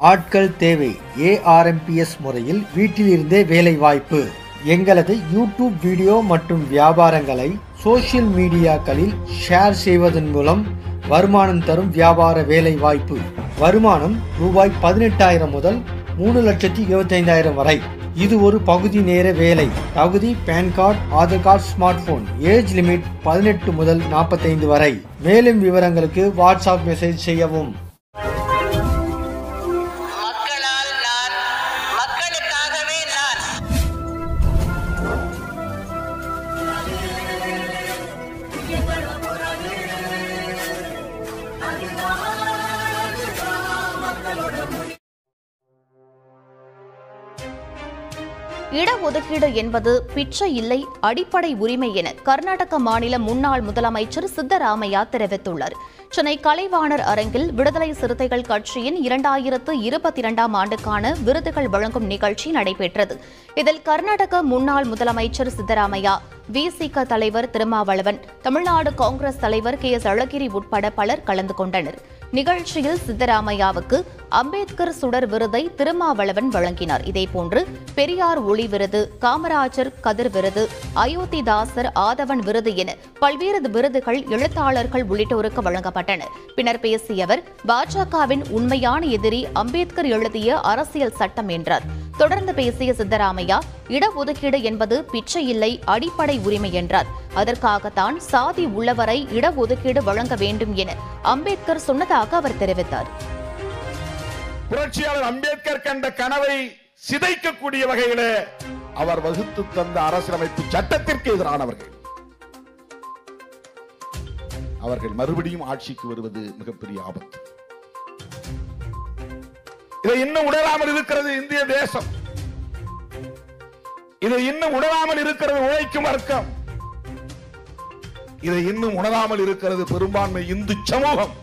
ஆட்கள் தேவை ஏஆர்எம்பிஎஸ் முறையில் வீட்டிலிருந்தே வேலை வாய்ப்பு எங்களது யூடியூப் வீடியோ மற்றும் வியாபாரங்களை சோஷியல் மீடியாக்களில் ஷேர் செய்வதன் மூலம் வருமானம் தரும் வியாபார வேலை வாய்ப்பு வருமானம் ரூபாய் பதினெட்டாயிரம் முதல் மூணு லட்சத்தி இருபத்தைந்தாயிரம் வரை இது ஒரு பகுதி நேர வேலை தகுதி PAN card Aadhaar card smart phone age limit பதினெட்டு முதல் நாற்பத்தைந்து வரை மேலும் விவரங்களுக்கு வாட்ஸ்அப் மெசேஜ் செய்யவும் மக்களால் நான் மக்களுக்காகவே நான் இடஒதுக்கீடு என்பது பிச்சை இல்லை அடிப்படை உரிமை என கர்நாடக மாநில முன்னாள் முதலமைச்சர் சித்தராமையா தெரிவித்துள்ளார் சென்னை கலைவாணர் அரங்கில் விடுதலை சிறுத்தைகள் கட்சியின் இரண்டாயிரத்து இருபத்தி இரண்டாம் ஆண்டுக்கான விருதுகள் வழங்கும் நிகழ்ச்சி நடைபெற்றது இதில் கர்நாடக முன்னாள் முதலமைச்சர் சித்தராமையா விசிக தலைவர் திருமாவளவன் தமிழ்நாடு காங்கிரஸ் தலைவர் கே எஸ் அழகிரி உட்பட பலர் கலந்து கொண்டனர் நிகழ்ச்சியில் சித்தராமையாவுக்கு அம்பேத்கர் சுடர் விருதை திருமாவளவன் வழங்கினார் இதேபோன்று பெரியார் ஒளி விருது காமராஜர் கதிர் விருது அயோத்திதாசர் ஆதவன் விருது என பல்வேறு விருதுகள் எழுத்தாளர்கள் உள்ளிட்டோருக்கு வழங்கப்பட்டன பின்னர் பேசிய அவர் பாஜகவின் உண்மையான எதிரி அம்பேத்கர் எழுதிய அரசியல் சட்டம் என்றார் தொடர்ந்து பேசிய சித்தராமையா இடஒதுக்கீடு என்பது பிச்சை இல்லை அடிப்படை உரிமை என்றார் அதற்காகத்தான் சாதி உள்ளவரை இடஒதுக்கீடு வழங்க வேண்டும் என அம்பேத்கர் சொன்னதாக அவர் தெரிவித்தார் புரட்சியாளர் அம்பேத்கர் கண்ட கனவை சிதைக்கக்கூடிய வகையிலே அவர் வகுத்து தந்த அரசியலமைப்பு சட்டத்திற்கு எதிரானவர்கள் அவர்கள் மறுபடியும் ஆட்சிக்கு வருவது மிகப்பெரிய ஆபத்து இதை இன்னும் உணராமல் இருக்கிறது இந்திய தேசம் இதை இன்னும் உணராமல் இருக்கிறது உழைக்கும் வர்க்கம் இதை இன்னும் உணராமல் இருக்கிறது பெரும்பான்மை இந்து சமூகம்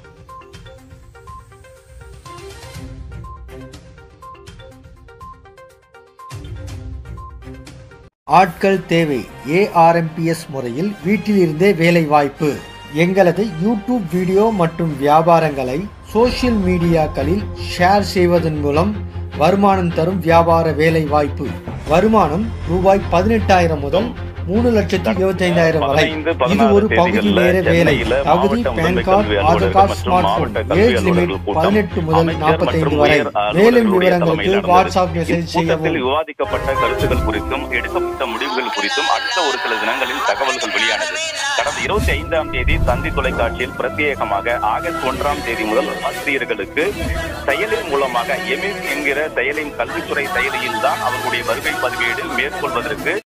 ஆட்கள் தேவை ஏஆர்எம்பிஎஸ் முறையில் வீட்டிலிருந்தே வேலை வாய்ப்பு எங்களது யூடியூப் வீடியோ மற்றும் வியாபாரங்களை சோஷியல் மீடியாக்களில் ஷேர் செய்வதன் மூலம் வருமானம் தரும் வியாபார வேலை வாய்ப்பு வருமானம் ரூபாய் பதினெட்டாயிரம் முதல் மூணு லட்சத்தி இருபத்தைந்தாயிரம் வரை இது ஒரு பகுதி நேர வேலை தகுதி PAN card Aadhaar card smart phone age limit பதினெட்டு முதல் நாற்பத்தைந்து வரை மேலும் விவரங்களுக்கு வாட்ஸ்அப் மெசேஜ் செய்யவும் கூட்டத்தில் விவாதிக்கப்பட்ட கருத்துக்கள் குறித்தும் எடுக்கப்பட்ட முடிவுகள் குறித்தும் அடுத்த ஒரு சில தினங்களில் தகவல்கள் வெளியானது கடந்த இருபத்தி ஐந்தாம் தேதி தந்தி தொலைக்காட்சியில் பிரத்யேகமாக ஆகஸ்ட் ஒன்றாம் தேதி முதல் ஆசிரியர்களுக்கு செயலின் மூலமாக எமிஸ் என்கிற செயலின் கல்வித்துறை செயலியில் தான் அவர்களுடைய வருகை பதிவேடு மேற்கொள்வதற்கு